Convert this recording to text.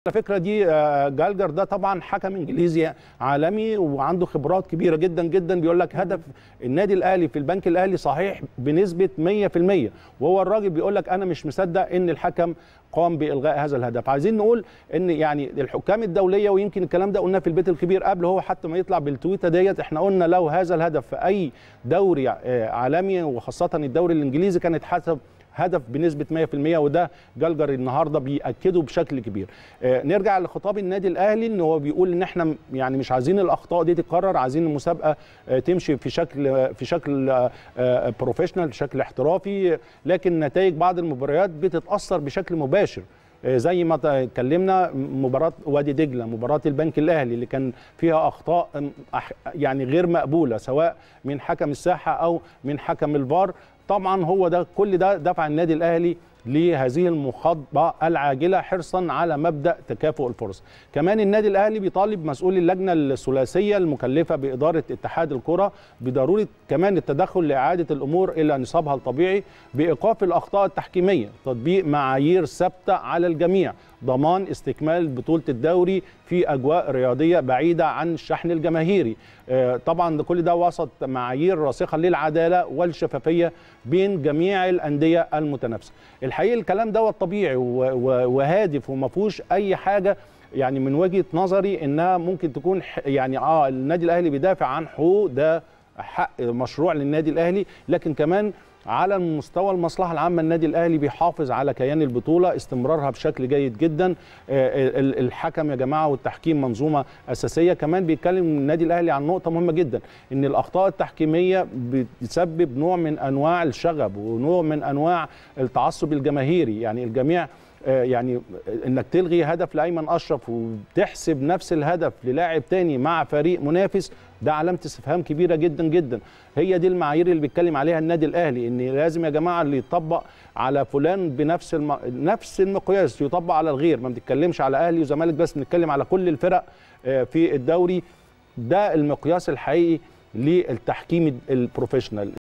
على فكره دي آه، جالجر ده طبعا حكم انجليزي عالمي وعنده خبرات كبيره جدا جدا بيقول لك هدف النادي الاهلي في البنك الاهلي صحيح بنسبه 100% وهو الراجل بيقول لك انا مش مصدق ان الحكم قام بالغاء هذا الهدف عايزين نقول ان يعني الحكام الدوليه ويمكن الكلام ده قلناه في البيت الكبير قبل هو حتى ما يطلع بالتويته ديت احنا قلنا لو هذا الهدف في اي دوري آه، عالمي وخاصه الدوري الانجليزي كانت حسب هدف بنسبه 100% وده جلجر النهارده بياكده بشكل كبير آه، نرجع لخطاب النادي الاهلي ان هو بيقول ان احنا يعني مش عايزين الاخطاء دي تتكرر عايزين المسابقه آه، تمشي في شكل في شكل بروفيشنال بشكل احترافي لكن نتائج بعض المباريات بتتاثر بشكل مباشر آه، زي ما اتكلمنا مباراه وادي دجله مباراه البنك الاهلي اللي كان فيها اخطاء آم، أح- يعني غير مقبوله سواء من حكم الساحه او من حكم الفار طبعا هو ده كل ده دفع النادي الاهلي لهذه المخاطبه العاجله حرصا على مبدا تكافؤ الفرص. كمان النادي الاهلي بيطالب مسؤول اللجنه الثلاثيه المكلفه باداره اتحاد الكره بضروره كمان التدخل لاعاده الامور الى نصابها الطبيعي بايقاف الاخطاء التحكيميه، تطبيق معايير ثابته على الجميع، ضمان استكمال بطوله الدوري في اجواء رياضيه بعيده عن الشحن الجماهيري. آه، طبعا ده كل ده وسط معايير راسخه للعداله والشفافيه بين جميع الانديه المتنافسه. الحقيقه الكلام دوت طبيعي و- و- وهادف وما فيهوش اي حاجه يعني من وجهه نظري انها ممكن تكون ح- يعني اه النادي الاهلي بيدافع عن حقوق ده حق مشروع للنادي الاهلي لكن كمان على مستوى المصلحه العامه النادي الاهلي بيحافظ على كيان البطوله استمرارها بشكل جيد جدا آه، ال- الحكم يا جماعه والتحكيم منظومه اساسيه كمان بيتكلم النادي الاهلي عن نقطه مهمه جدا ان الاخطاء التحكيميه بتسبب نوع من انواع الشغب ونوع من انواع التعصب الجماهيري يعني الجميع آه، يعني انك تلغي هدف لايمن اشرف وتحسب نفس الهدف للاعب تاني مع فريق منافس ده علامه استفهام كبيره جدا جدا هي دي المعايير اللي بيتكلم عليها النادي الاهلي ان لازم يا جماعه اللي يطبق على فلان بنفس الم... نفس المقياس يطبق على الغير ما بنتكلمش على اهلي وزمالك بس بنتكلم على كل الفرق آه، في الدوري ده المقياس الحقيقي للتحكيم البروفيشنال